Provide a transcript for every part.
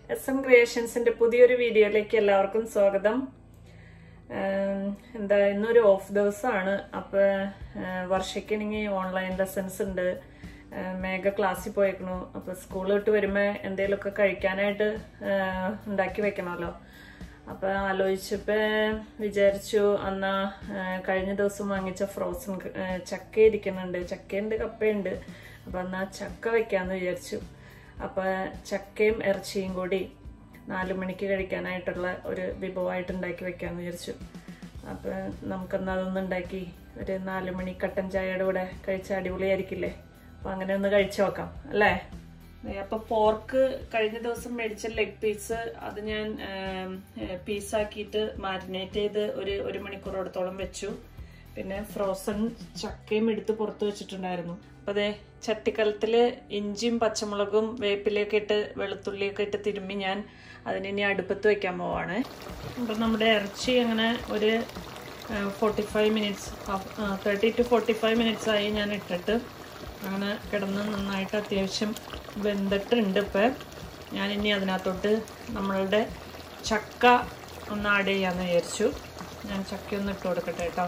S M ക്രിയേഷൻസിന്റെ പുതിയൊരു വീഡിയോയിലേക്ക് എല്ലാവർക്കും സ്വാഗതം ആം, എന്താ ഇന്നൊരു ഓഫ് ദിവസമാണ് അപ്പൊ വർഷയ്ക്കാണെങ്കിൽ ഓൺലൈൻ ലെസൺസ് ഉണ്ട് ആ, മേഘ ക്ലാസ്സിൽ പോയേക്കണു അപ്പൊ സ്കൂൾ വിട്ട് വരുമ്പോ എന്തെങ്കിലുമൊക്കെ കഴിക്കാനായിട്ട് ആ, ഉണ്ടാക്കി വെക്കണമല്ലോ അപ്പൊ ആലോചിച്ചപ്പോ വിചാരിച്ചു അന്നാ ആ, കഴിഞ്ഞ ദിവസം വാങ്ങിച്ച ഫ്രോസൺ ചക്ക ഇരിക്കുന്നുണ്ട് ചക്കയുണ്ട് കപ്പയുണ്ട് അപ്പൊ എന്നാ ചക്ക വെക്കാന്ന് വിചാരിച്ചു അപ്പൊ ചക്കയും ഇറച്ചിയും കൂടി നാലു മണിക്ക് കഴിക്കാനായിട്ടുള്ള ഒരു വിഭവമായിട്ട് ഉണ്ടാക്കി വെക്കാന്ന് വിചാരിച്ചു അപ്പൊ നമുക്കെന്നാ അതൊന്ന് ഉണ്ടാക്കി ഒരു നാലു മണി കട്ടൻ ചായയുടെ കൂടെ കഴിച്ച അടിപൊളിയായിരിക്കില്ലേ അപ്പൊ അങ്ങനെ ഒന്ന് കഴിച്ചു നോക്കാം അല്ലേ ദേ, അപ്പൊ പോർക്ക് കഴിഞ്ഞ ദിവസം മേടിച്ച ലെഗ് പീസ് അത് ഞാൻ പീസാക്കിയിട്ട് മാരിനേറ്റ് ചെയ്ത് ഒരു ഒരു മണിക്കൂറോടത്തോളം വെച്ചു പിന്നെ ഫ്രോസൺ ചക്കയും എടുത്ത് പുറത്ത് വെച്ചിട്ടുണ്ടായിരുന്നു അപ്പൊ അതെ ചട്ടിക്കലത്തില് ഇഞ്ചിയും പച്ചമുളകും വേപ്പിലയൊക്കെ ഇട്ട് വെളുത്തുള്ളിയൊക്കെ ഇട്ട് തിരുമ്മി ഞാൻ അതിനി അടുപ്പത്ത് വെക്കാൻ പോവാണ് അപ്പൊ നമ്മുടെ ഇറച്ചി അങ്ങനെ ഒരു forty five minutes thirty to forty five minutes ആയി ഞാൻ ഇട്ടിട്ട് അങ്ങനെ കിടന്ന് നന്നായിട്ട് അത്യാവശ്യം വെന്തിട്ടുണ്ട് ഇപ്പം ഞാനിനി അതിനകത്തോട്ട് നമ്മളുടെ ചക്ക ഒന്ന് ആഡ് ചെയ്യാമെന്ന് വിചാരിച്ചു ഞാൻ ചക്ക ഒന്ന് ഇട്ട് കൊടുക്കട്ടെ കേട്ടോ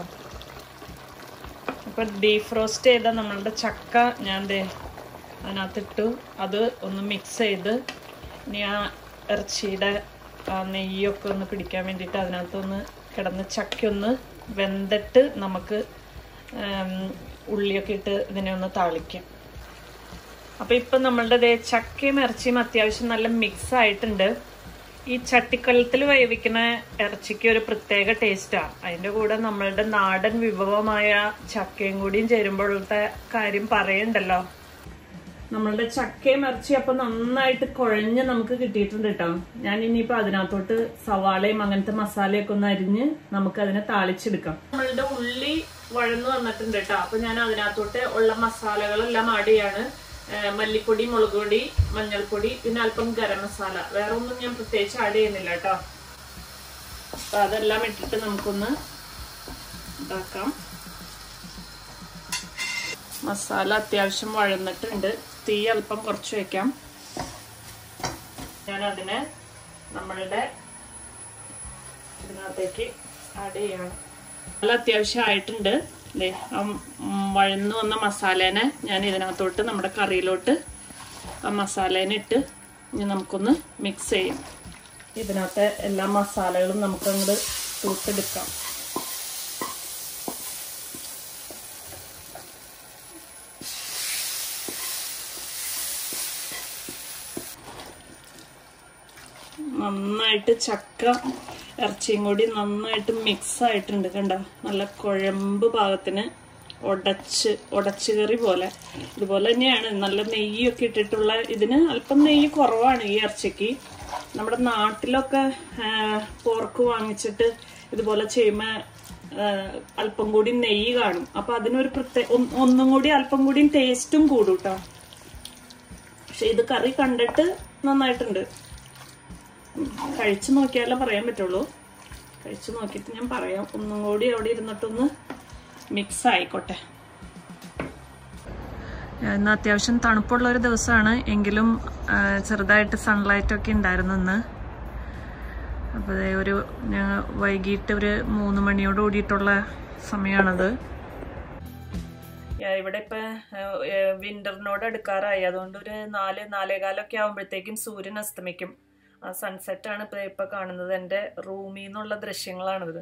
അപ്പം ഡീഫ്രോസ്റ്റ് ചെയ്ത നമ്മളുടെ ചക്ക ഞാൻ ദേ അതിനകത്തിട്ടു അത് ഒന്ന് മിക്സ് ചെയ്ത് ഇനി ആ ഇറച്ചിയുടെ ആ നെയ്യൊക്കെ ഒന്ന് പിടിക്കാൻ വേണ്ടിയിട്ട് അതിനകത്തൊന്ന് കിടന്ന് ചക്കയൊന്ന് വെന്തിട്ട് നമുക്ക് ഉം, ഉള്ളിയൊക്കെ ഇട്ട് ഇതിനെ ഒന്ന് താളിക്കാം അപ്പൊ ഇപ്പൊ നമ്മളുടെ ദേ ചക്കയും ഇറച്ചിയും അത്യാവശ്യം നല്ല മിക്സ് ആയിട്ടുണ്ട് ഈ ചട്ടിക്കലത്തിൽ വേവിക്കുന്ന ഇറച്ചിക്ക് ഒരു പ്രത്യേക ടേസ്റ്റാ അതിന്റെ കൂടെ നമ്മളുടെ നാടൻ വിഭവമായ ചക്കയും കൂടിയും ചേരുമ്പോഴത്തെ കാര്യം പറയണ്ടല്ലോ നമ്മളുടെ ചക്കയും ഇറച്ചി അപ്പൊ നന്നായിട്ട് കുഴഞ്ഞ് നമുക്ക് കിട്ടിയിട്ടുണ്ട് കേട്ടോ ഞാൻ ഇനിയിപ്പോ അതിനകത്തോട്ട് സവാളയും അങ്ങനത്തെ മസാലയൊക്കെ ഒന്ന് അരിഞ്ഞ് നമുക്ക് അതിനെ താളിച്ചെടുക്കാം നമ്മളുടെ ഉള്ളി വഴന്നു വന്നിട്ടുണ്ട് കേട്ടോ അപ്പൊ ഞാൻ അതിനകത്തോട്ട് ഉള്ള മസാലകളെല്ലാം ആഡ് ചെയ്യാണ് ഏഹ് മല്ലിപ്പൊടി മുളക് പൊടി മഞ്ഞൾപ്പൊടി പിന്നെ അല്പം ഗരം മസാല വേറെ ഒന്നും ഞാൻ പ്രത്യേകിച്ച് ആഡ് ചെയ്യുന്നില്ല കേട്ടോ അപ്പൊ അതെല്ലാം ഇട്ടിട്ട് നമുക്കൊന്ന് ഇതാക്കാം മസാല അത്യാവശ്യം വഴന്നിട്ടുണ്ട് തീ അല്പം കുറച്ച് വെക്കാം ഞാൻ അതിനെ നമ്മളുടെ ഇതിനകത്തേക്ക് ആഡ് ചെയ്യണം നല്ല അത്യാവശ്യം ആയിട്ടുണ്ട് ദേ ആ ഉം വഴന്നു വന്ന മസാലേനെ ഞാൻ ഇതിനകത്തോട്ട് നമ്മുടെ കറിയിലോട്ട് ആ മസാലേനെ ഇട്ട് ഇനി നമുക്കൊന്ന് മിക്സ് ചെയ്യാം ഇതിനകത്തെ എല്ലാ മസാലകളും നമുക്കങ്ങോട്ട് തൂത്തെടുക്കാം നന്നായിട്ട് ചക്ക ഇറച്ചിയും കൂടി നന്നായിട്ട് മിക്സ് ആയിട്ടുണ്ട് കണ്ട നല്ല കുഴമ്പ് പാകത്തിന് ഉടച്ച് ഉടച്ച് കറി പോലെ ഇതുപോലെ തന്നെയാണ് നല്ല നെയ്യൊക്കെ ഇട്ടിട്ടുള്ള ഇതിന് അല്പം നെയ്യ് കുറവാണ് ഈ ഇറച്ചിക്ക് നമ്മുടെ നാട്ടിലൊക്കെ ആ, പോർക്ക് വാങ്ങിച്ചിട്ട് ഇതുപോലെ ചെയ്യുമ്പോൾ അല്പം കൂടി നെയ്യ് കാണും അപ്പൊ അതിനൊരു പ്രത്യേക ഒന്നും കൂടി അല്പം കൂടി ടേസ്റ്റും കൂടും കേട്ടോ പക്ഷെ ഇത് കറി കണ്ടിട്ട് നന്നായിട്ടുണ്ട് കഴിച്ചു നോക്കിയാലേ പറയാൻ പറ്റുള്ളൂ കഴിച്ചു നോക്കിയിട്ട് ഞാൻ പറയാം ഒന്നും കൂടി അവിടെ ഇരുന്നിട്ടൊന്ന് മിക്സ് ആയിക്കോട്ടെ ഇന്ന് അത്യാവശ്യം തണുപ്പുള്ള ഒരു ദിവസമാണ് എങ്കിലും ആ, ചെറുതായിട്ട് സൺലൈറ്റ് ഒക്കെ ഉണ്ടായിരുന്നു ഇന്ന് അപ്പോൾ ദേ ഒരു ഞങ്ങൾ വൈകിട്ട് ഒരു മൂന്ന് മണിയോട് കൂടിയിട്ടുള്ള സമയമാണത് ഇവിടെ ഇപ്പൊ വിന്ററിനോട് അടുക്കാറായി അതുകൊണ്ട് ഒരു നാല് നാലേകാലൊക്കെ ആകുമ്പോഴത്തേക്കും സൂര്യൻ അസ്തമിക്കും ആ സൺസെറ്റ് ആണ് ഇപ്പൊ ഇപ്പൊ കാണുന്നത് എന്റെ റൂമിൽ നിന്നുള്ള ദൃശ്യങ്ങളാണിത്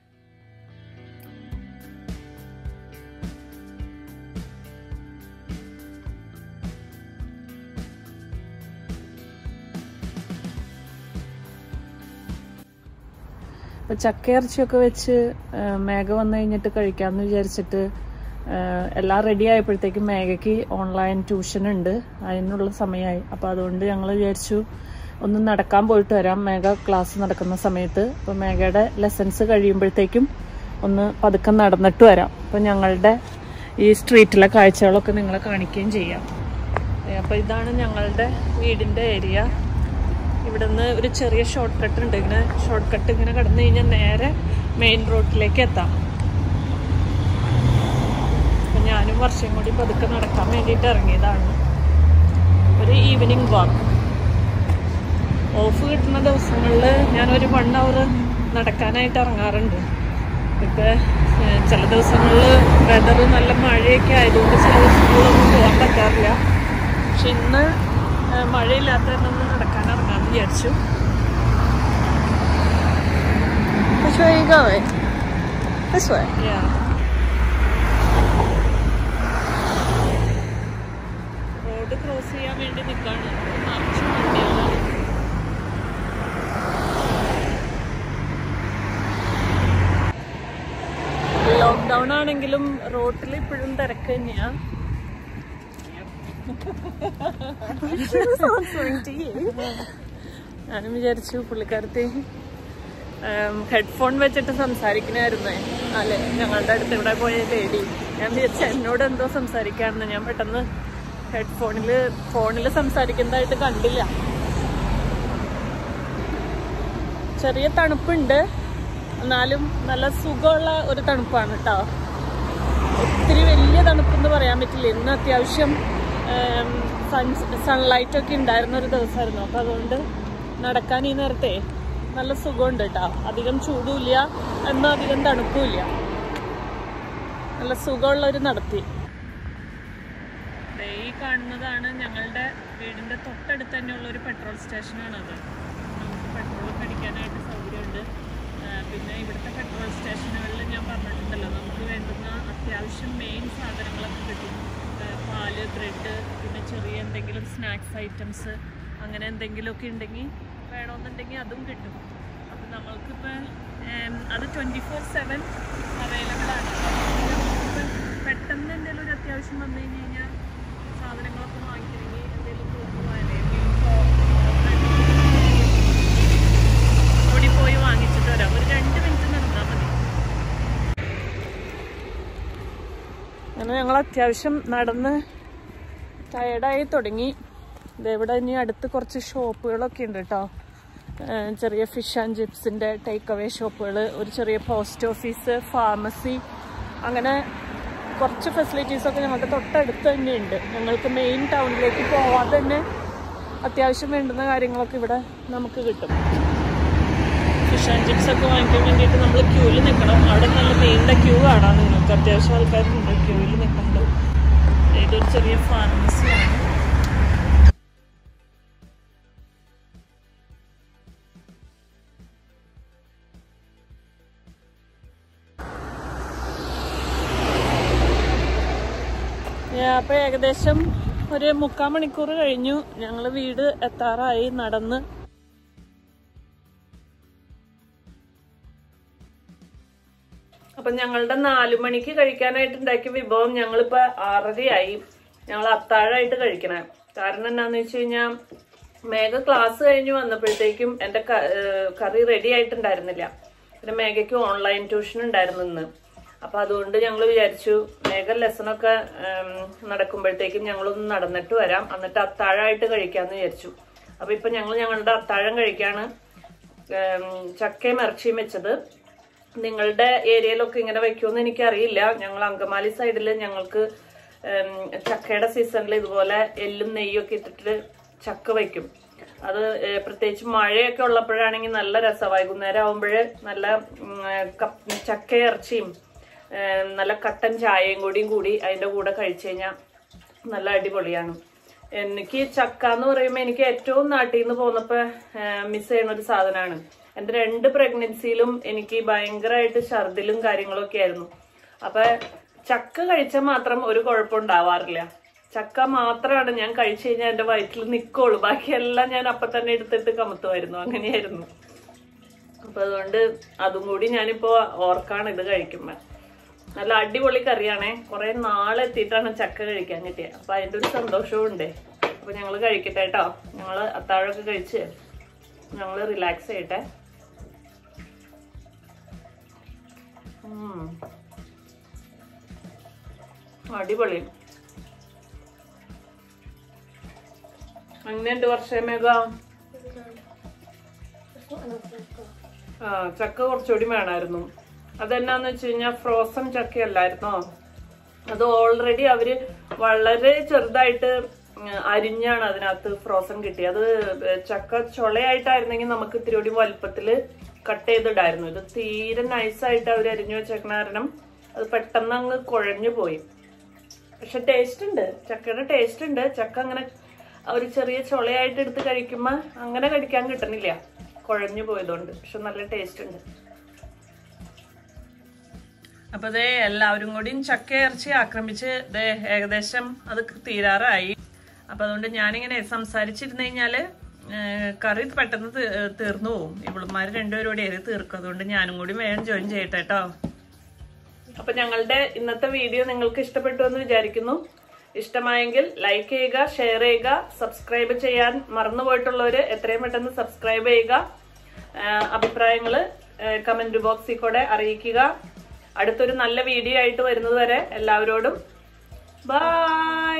ഇപ്പൊ ചക്കയിറച്ചിയൊക്കെ വെച്ച് ആ, മേഘ വന്നു കഴിഞ്ഞിട്ട് കഴിക്കാമെന്ന് വിചാരിച്ചിട്ട് ആ, എല്ലാം റെഡി ആയപ്പോഴത്തേക്കും മേഘയ്ക്ക് ഓൺലൈൻ ട്യൂഷൻ ഉണ്ട് അതിനുള്ള സമയമായി അപ്പോൾ അതുകൊണ്ട് ഞങ്ങൾ വിചാരിച്ചു ഒന്ന് നടക്കാൻ പോയിട്ട് വരാം മേഘ ക്ലാസ് നടക്കുന്ന സമയത്ത് അപ്പോൾ മേഘയുടെ ലെസൺസ് കഴിയുമ്പോഴത്തേക്കും ഒന്ന് പതുക്കെ നടന്നിട്ട് വരാം അപ്പോൾ ഞങ്ങളുടെ ഈ സ്ട്രീറ്റിലെ കാഴ്ചകളൊക്കെ നിങ്ങളെ കാണിക്കുകയും ചെയ്യാം അപ്പോൾ ഇതാണ് ഞങ്ങളുടെ വീടിൻ്റെ ഏരിയ ഇവിടുന്ന് ഒരു ചെറിയ ഷോർട്ട് കട്ട് ഉണ്ട് ഇങ്ങനെ ഷോർട്ട് കട്ട് ഇങ്ങനെ കടന്നു കഴിഞ്ഞാൽ നേരെ മെയിൻ റോഡിലേക്ക് എത്താം അപ്പൊ ഞാനും വർഷം കൂടി പതുക്കെ നടക്കാൻ വേണ്ടിയിട്ട് ഇറങ്ങിയതാണ് ഒരു ഈവനിങ് വാക്ക് ഓഫ് കിട്ടുന്ന ദിവസങ്ങളിൽ ഞാനൊരു വൺ അവർ നടക്കാനായിട്ട് ഇറങ്ങാറുണ്ട് ഇപ്പം ചില ദിവസങ്ങളിൽ വെതർ നല്ല മഴയൊക്കെ ആയതുകൊണ്ട് ചില സ്കൂളൊന്നും പോകാൻ പറ്റാറില്ല പക്ഷെ ഇന്ന് ഏഹ്, മഴയില്ലാത്ത ഒന്ന് നടക്കാൻ ഇറങ്ങാമെന്ന് വിചാരിച്ചു Which way are you going? This way. Yeah. Road cross ചെയ്യാൻ വേണ്ടി നിൽക്കാണ് നിറച്ചും വണ്ടികളാണ് ലോക്ക്ഡൗൺ ആണെങ്കിലും റോട്ടിൽ ഇപ്പോഴും തിരക്ക് തന്നെയാ ഞാനും വിചാരിച്ചു പുള്ളിക്കാരത്തെ ഹെഡ്ഫോൺ വെച്ചിട്ട് സംസാരിക്കണായിരുന്നേ അല്ലെ ഞങ്ങളുടെ അടുത്ത് ഇവിടെ പോയ ലേഡി ഞാൻ വിചാരിച്ചു എന്നോട് എന്തോ സംസാരിക്കാണെന്ന് ഞാൻ പെട്ടെന്ന് ഹെഡ്ഫോണില് ഫോണിൽ സംസാരിക്കുന്നതായിട്ട് കണ്ടില്ല ചെറിയ തണുപ്പുണ്ട് എന്നാലും നല്ല സുഖമുള്ള ഒരു തണുപ്പാണ് കേട്ടോ ഒത്തിരി വലിയ തണുപ്പെന്ന് പറയാൻ പറ്റില്ല ഇന്ന് അത്യാവശ്യം സൺ സൺലൈറ്റ് ഒക്കെ ഉണ്ടായിരുന്ന ഒരു ദിവസമായിരുന്നു അപ്പൊ അതുകൊണ്ട് നടക്കാൻ ഈ നേരത്തെ നല്ല സുഖമുണ്ട് കേട്ടോ അധികം ചൂടുമില്ല എന്നാൽ അധികം തണുപ്പുമില്ല നല്ല സുഖമുള്ള ഒരു നടത്തി ദേ ഈ കാണുന്നതാണ് ഞങ്ങളുടെ വീടിന്റെ തൊട്ടടുത്ത് തന്നെയുള്ള ഒരു പെട്രോൾ സ്റ്റേഷനാണത് നമുക്ക് പെട്രോൾ ഒക്കെ അടിക്കാനായിട്ട് സൗകര്യമുണ്ട് ആ, പിന്നെ ഇവിടുത്തെ പെട്രോൾ സ്റ്റേഷനുകളിൽ ഞാൻ പറഞ്ഞിട്ടുണ്ടല്ലോ നമുക്ക് വേണ്ടുന്ന അത്യാവശ്യം മെയിൻ സാധനങ്ങളൊക്കെ കിട്ടും ആ, പാല് ബ്രെഡ് പിന്നെ ചെറിയ എന്തെങ്കിലും സ്നാക്സ് ഐറ്റംസ് അങ്ങനെ എന്തെങ്കിലുമൊക്കെ ഉണ്ടെങ്കിൽ വേണമെന്നുണ്ടെങ്കിൽ അതും കിട്ടും അപ്പം നമ്മൾക്കിപ്പോൾ അത് ട്വൻറ്റി ഫോർ സെവൻ അവൈലബിൾ ആണ് അപ്പം പെട്ടെന്ന് എന്തെങ്കിലും ഒരു അത്യാവശ്യം വന്നു കഴിഞ്ഞ് കഴിഞ്ഞാൽ സാധനങ്ങളൊക്കെ വാങ്ങിക്കണമെങ്കിൽ എന്തെങ്കിലും തൂക്കുവാനേ ഓടി പോയി വാങ്ങിച്ചിട്ട് വരാം ഒരു രണ്ട് മിനിറ്റ് നടന്നാൽ മതി അങ്ങനെ ഞങ്ങൾ അത്യാവശ്യം നടന്ന് ടയർഡായി തുടങ്ങി ഇവിടെ ഇനി അടുത്ത് കുറച്ച് ഷോപ്പുകളൊക്കെ ഉണ്ട് കേട്ടോ ഏഹ് ചെറിയ ഫിഷ് ആൻഡ് ചിപ്സിൻ്റെ ടേക്ക് അവേ ഷോപ്പുകൾ ഒരു ചെറിയ പോസ്റ്റ് ഓഫീസ് ഫാർമസി അങ്ങനെ കുറച്ച് ഫെസിലിറ്റീസ് ഒക്കെ ഞങ്ങൾക്ക് തൊട്ടടുത്ത് തന്നെ ഉണ്ട് ഞങ്ങൾക്ക് മെയിൻ ടൗണിലേക്ക് പോവാതെ തന്നെ അത്യാവശ്യം വേണ്ടുന്ന കാര്യങ്ങളൊക്കെ ഇവിടെ നമുക്ക് കിട്ടും ഫിഷ് ആൻഡ് ചിപ്സ് ഒക്കെ വാങ്ങിക്കാൻ വേണ്ടിയിട്ട് നമ്മൾ ക്യൂവിൽ നിൽക്കണം അവിടെ നല്ല നീണ്ട ക്യൂ കാണാം നിങ്ങൾക്ക് അത്യാവശ്യം ആൾക്കാരുണ്ട് ക്യൂവിൽ നിൽക്കുന്നുണ്ട് ഇതൊരു ചെറിയ ഫാർമസിയാണ് അപ്പൊ ഏകദേശം ഒരു മുക്കാൽ മണിക്കൂർ കഴിഞ്ഞു ഞങ്ങൾ വീട് എത്താറായി നടന്ന് അപ്പൊ ഞങ്ങളുടെ നാലു മണിക്ക് കഴിക്കാനായിട്ട് ഉണ്ടാക്കിയ വിഭവം ഞങ്ങളിപ്പോ ആറരയായി ഞങ്ങൾ അത്താഴമായിട്ട് കഴിക്കണേ കാരണം എന്താന്ന് വെച്ച് കഴിഞ്ഞാൽ മേഘ ക്ലാസ് കഴിഞ്ഞ് വന്നപ്പോഴത്തേക്കും എന്റെ ക- ഏഹ് കറി റെഡി ആയിട്ടുണ്ടായിരുന്നില്ല പിന്നെ മേഘയ്ക്ക് ഓൺലൈൻ ട്യൂഷൻ ഉണ്ടായിരുന്നു ഇന്ന് അപ്പൊ അതുകൊണ്ട് ഞങ്ങൾ വിചാരിച്ചു മേഘ ലെസണൊക്കെ നടക്കുമ്പോഴത്തേക്കും ഞങ്ങളൊന്ന് നടന്നിട്ട് വരാം എന്നിട്ട് അത്താഴമായിട്ട് കഴിക്കാന്ന് വിചാരിച്ചു അപ്പൊ ഇപ്പൊ ഞങ്ങൾ ഞങ്ങളുടെ അത്താഴം കഴിക്കാണ് ഏം, ചക്കയും ഇറച്ചിയും വെച്ചത് നിങ്ങളുടെ ഏരിയയിലൊക്കെ ഇങ്ങനെ വെക്കുമെന്ന് എനിക്കറിയില്ല ഞങ്ങൾ അങ്കമാലി സൈഡിൽ ഞങ്ങൾക്ക് ഉം, ചക്കയുടെ സീസണിൽ ഇതുപോലെ എല്ലും നെയ്യൊക്കെ ഇട്ടിട്ട് ചക്ക വയ്ക്കും അത് ഏ, പ്രത്യേകിച്ച് മഴയൊക്കെ ഉള്ളപ്പോഴാണെങ്കിൽ നല്ല രസം വൈകുന്നേരം ആകുമ്പോൾ നല്ല ഉം, കപ്പ് ചക്ക ഇറച്ചിയും ഏ, നല്ല കട്ടൻ ചായയും കൂടിയും കൂടി അതിന്റെ കൂടെ കഴിച്ചു കഴിഞ്ഞാൽ നല്ല അടിപൊളിയാണ് എനിക്ക് ചക്ക എന്ന് പറയുമ്പോൾ എനിക്ക് ഏറ്റവും നാട്ടിൽ നിന്ന് പോന്നപ്പോ മിസ് ചെയ്യുന്ന ഒരു സാധനമാണ് എന്റെ രണ്ട് പ്രഗ്നൻസിയിലും എനിക്ക് ഭയങ്കരമായിട്ട് ഛർദിലും കാര്യങ്ങളും ഒക്കെ ആയിരുന്നു അപ്പൊ ചക്ക കഴിച്ചാൽ മാത്രം ഒരു കുഴപ്പം ഉണ്ടാവാറില്ല ചക്ക മാത്രമാണ് ഞാൻ കഴിച്ചു കഴിഞ്ഞാൽ എന്റെ വയറ്റിൽ നിൽക്കുള്ളൂ ബാക്കിയെല്ലാം ഞാൻ അപ്പൊ തന്നെ എടുത്തിട്ട് കമത്തുമായിരുന്നു അങ്ങനെയായിരുന്നു അപ്പൊ അതുകൊണ്ട് അതും കൂടി ഞാനിപ്പോ ഓർക്കാണ് ഇത് കഴിക്കുമ്പോ നല്ല അടിപൊളി കറിയാണേ കുറെ നാളെത്തിയിട്ടാണ് ചക്ക കഴിക്കാൻ കിട്ടിയത് അപ്പൊ അതിന്റെ ഒരു സന്തോഷവും ഉണ്ട് അപ്പൊ ഞങ്ങള് കഴിക്കട്ടെ കേട്ടോ ഞങ്ങള് അത്താഴമൊക്കെ കഴിച്ച് ഞങ്ങള് റിലാക്സ് ചെയ്യട്ടെ ഉം. അടിപൊളി അങ്ങനെയുണ്ട് വർഷമേഘ ആ ചക്ക കുറച്ചുകൂടി വേണമായിരുന്നു അതെന്നാന്ന് വെച്ച് കഴിഞ്ഞാൽ ഫ്രോസൺ ചക്കയല്ലായിരുന്നോ അത് ഓൾറെഡി അവര് വളരെ ചെറുതായിട്ട് ഉം, അരിഞ്ഞാണ് അതിനകത്ത് ഫ്രോസൺ കിട്ടിയത് അത് ചക്ക ചൊളയായിട്ടായിരുന്നെങ്കിൽ നമുക്ക് ഇത്തിരി കൂടി വലുപ്പത്തില് കട്ട് ചെയ്തിടായിരുന്നു ഇത് തീരെ നൈസായിട്ട് അവർ അരിഞ്ഞു വെച്ചേക്കണ കാരണം അത് പെട്ടെന്ന് അങ്ങ് കുഴഞ്ഞു പോയി പക്ഷെ ടേസ്റ്റ് ഉണ്ട് ചക്കയുടെ ടേസ്റ്റ് ഉണ്ട് ചക്ക അങ്ങനെ ഒരു ചെറിയ ചൊളയായിട്ട് എടുത്ത് കഴിക്കുമ്പോ അങ്ങനെ കഴിക്കാൻ കിട്ടണില്ല കുഴഞ്ഞു പോയതുകൊണ്ട് പക്ഷെ നല്ല ടേസ്റ്റ് ഉണ്ട് അപ്പൊ ദേ എല്ലാവരും കൂടിയും ചക്ക ഇറച്ചി ആക്രമിച്ച് ദേ ഏകദേശം അത് തീരാറായി അപ്പൊ അതുകൊണ്ട് ഞാനിങ്ങനെ സംസാരിച്ചിരുന്നു കഴിഞ്ഞാല് ഏഹ്, കറി പെട്ടെന്ന് തീ- തീർന്നു പോകും ഇവളുമാര് രണ്ടുപേരും കൂടി ഏത് തീർക്കും അതുകൊണ്ട് ഞാനും കൂടി വേഗം ജോയിൻ ചെയ്യട്ടെ കേട്ടോ അപ്പൊ ഞങ്ങളുടെ ഇന്നത്തെ വീഡിയോ നിങ്ങൾക്ക് ഇഷ്ടപ്പെട്ടു എന്ന് വിചാരിക്കുന്നു ഇഷ്ടമായെങ്കിൽ ലൈക്ക് ചെയ്യുക ഷെയർ ചെയ്യുക സബ്സ്ക്രൈബ് ചെയ്യാൻ മറന്നുപോയിട്ടുള്ളവര് എത്രയും പെട്ടെന്ന് സബ്സ്ക്രൈബ് ചെയ്യുക ആഹ് അഭിപ്രായങ്ങള് കമന്റ് ബോക്സിൽ കൂടെ അറിയിക്കുക അടുത്തൊരു നല്ല വീഡിയോ ആയിട്ട് വരുന്നത് വരെ എല്ലാവരോടും ബൈ